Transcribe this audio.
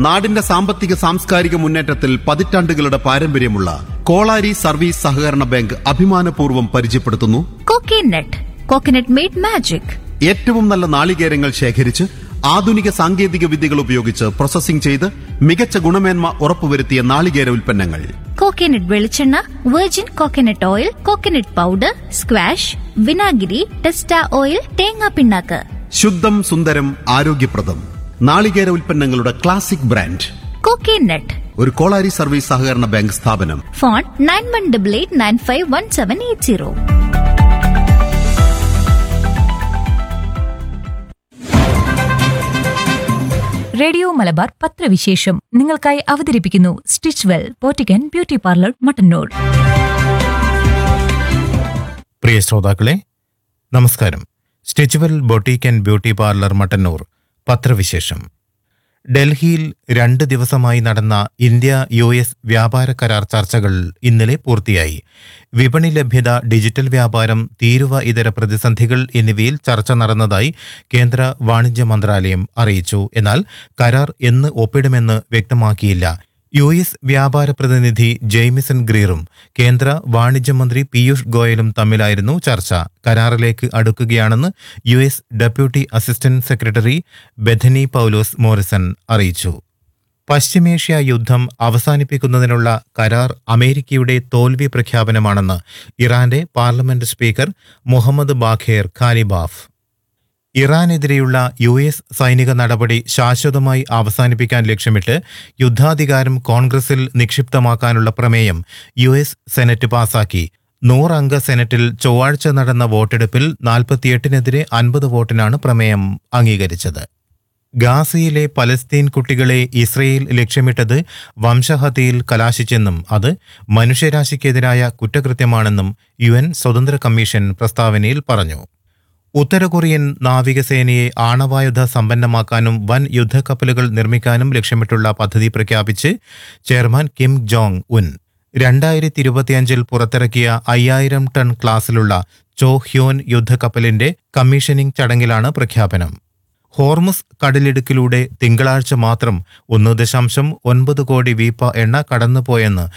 നാടിന്റെ സാമ്പത്തിക സാംസ്കാരിക മുന്നേറ്റത്തിൽ പതിറ്റാണ്ടുകളുടെ പാരമ്പര്യമുള്ള കോളാരി സർവീസ് സഹകരണ ബാങ്ക് അഭിമാനപൂർവ്വം പരിചയപ്പെടുത്തുന്നു കോക്കനട്ട് കോക്കനട്ട് മെയ്ഡ് മാജിക് ഏറ്റവും നല്ല നാളികേരങ്ങൾ ശേഖരിച്ച് ആധുനിക സാങ്കേതിക വിദ്യകൾ ഉപയോഗിച്ച് പ്രോസസ്സിംഗ് ചെയ്ത് മികച്ച ഗുണമേന്മ ഉറപ്പുവരുത്തിയ നാളികേര ഉൽപ്പന്നങ്ങൾ കോക്കനട്ട് വെളിച്ചെണ്ണ virgin coconut oil coconut powder squash വിനാഗിരി ടെസ്റ്റ ഓയിൽ തേങ്ങാ പിണ്ണാക്ക് ശുദ്ധം സുന്ദരം ആരോഗ്യപ്രദം നാളികേര ഉൽപ്പന്നങ്ങളുടെ ക്ലാസിക് ബ്രാൻഡ് കോക്കനട്ട് ഒരു കോളാരി സർവീസ് സഹകരണ ബാങ്ക് സ്ഥാപനം phone nine one double eight nine five one seven eight zero radio Malabar പത്രവിശേഷം നിങ്ങൾക്കായി അവതരിപ്പിക്കുന്നു സ്റ്റിച്ച് വെൽ പോറ്റിക്കൻ ബ്യൂട്ടി പാർലർ മട്ടന്നൂർ പ്രിയ ശ്രോതാക്കളെ നമസ്കാരം Stitchwell boutique and beauty parlour Mattannur പത്രവിശേഷം ഡൽഹിയിൽ രണ്ട് ദിവസമായി നടന്ന ഇന്ത്യ യു എസ് വ്യാപാര കരാർ ചർച്ചകൾ ഇന്നലെ പൂർത്തിയായി വിപണി ലഭ്യത ഡിജിറ്റൽ വ്യാപാരം തീരുവ ഇതര പ്രതിസന്ധികൾ എന്നിവയിൽ ചർച്ച നടന്നതായി കേന്ദ്ര വാണിജ്യ മന്ത്രാലയം അറിയിച്ചു എന്നാൽ കരാർ എന്ന് ഒപ്പിടുമെന്ന് വ്യക്തമാക്കിയില്ല യു എസ് വ്യാപാര പ്രതിനിധി ജെയ്മിസൺ ഗ്രീറും കേന്ദ്ര വാണിജ്യമന്ത്രി പീയൂഷ് ഗോയലും തമ്മിലായിരുന്നു ചർച്ച കരാറിലേക്ക് അടുക്കുകയാണെന്ന് U S deputy assistant secretary Bethany Poulos Morrison അറിയിച്ചു പശ്ചിമേഷ്യ യുദ്ധം അവസാനിപ്പിക്കുന്നതിനുള്ള കരാർ അമേരിക്കയുടെ തോൽവി പ്രഖ്യാപനമാണെന്ന് ഇറാന്റെ parliament speaker Mohammad Bagher Ghalibaf ഇറാനെതിരെയുള്ള യു എസ് സൈനിക നടപടി ശാശ്വതമായി അവസാനിപ്പിക്കാൻ ലക്ഷ്യമിട്ട് യുദ്ധാധികാരം കോൺഗ്രസിൽ നിക്ഷിപ്തമാക്കാനുള്ള പ്രമേയം യു എസ് സെനറ്റ് പാസാക്കി നൂറംഗ സെനറ്റിൽ ചൊവ്വാഴ്ച നടന്ന വോട്ടെടുപ്പിൽ നാൽപ്പത്തിയെട്ടിനെതിരെ അൻപത് വോട്ടിനാണ് പ്രമേയം അംഗീകരിച്ചത് ഗാസയിലെ പലസ്തീൻ കുട്ടികളെ ഇസ്രയേൽ ലക്ഷ്യമിട്ടത് വംശഹത്യയിൽ കലാശിച്ചെന്നും അത് മനുഷ്യരാശിക്കെതിരായ കുറ്റകൃത്യമാണെന്നും യു എൻ സ്വതന്ത്ര കമ്മീഷൻ പ്രസ്താവനയിൽ പറഞ്ഞു ഉത്തര കൊറിയൻ നാവികസേനയെ ആണവായുധ സമ്പന്നമാക്കാനും വൻ യുദ്ധക്കപ്പലുകൾ നിർമ്മിക്കാനും ലക്ഷ്യമിട്ടുള്ള പദ്ധതി പ്രഖ്യാപിച്ച് ചെയർമാൻ കിം ജോങ് ഉൻ രണ്ടായിരത്തി ഇരുപത്തിയഞ്ചിൽ പുറത്തിറക്കിയ അയ്യായിരം ടൺ ക്ലാസ്സിലുള്ള ചോ ഹ്യോൻ യുദ്ധക്കപ്പലിന്റെ കമ്മീഷനിംഗ് ചടങ്ങിലാണ് പ്രഖ്യാപനം ഹോർമുസ് കടലിടുക്കിലൂടെ തിങ്കളാഴ്ച മാത്രം ഒന്ന് ദശാംശം ഒൻപത് കോടി വീപ്പ എണ്ണ കടന്നുപോയെന്ന്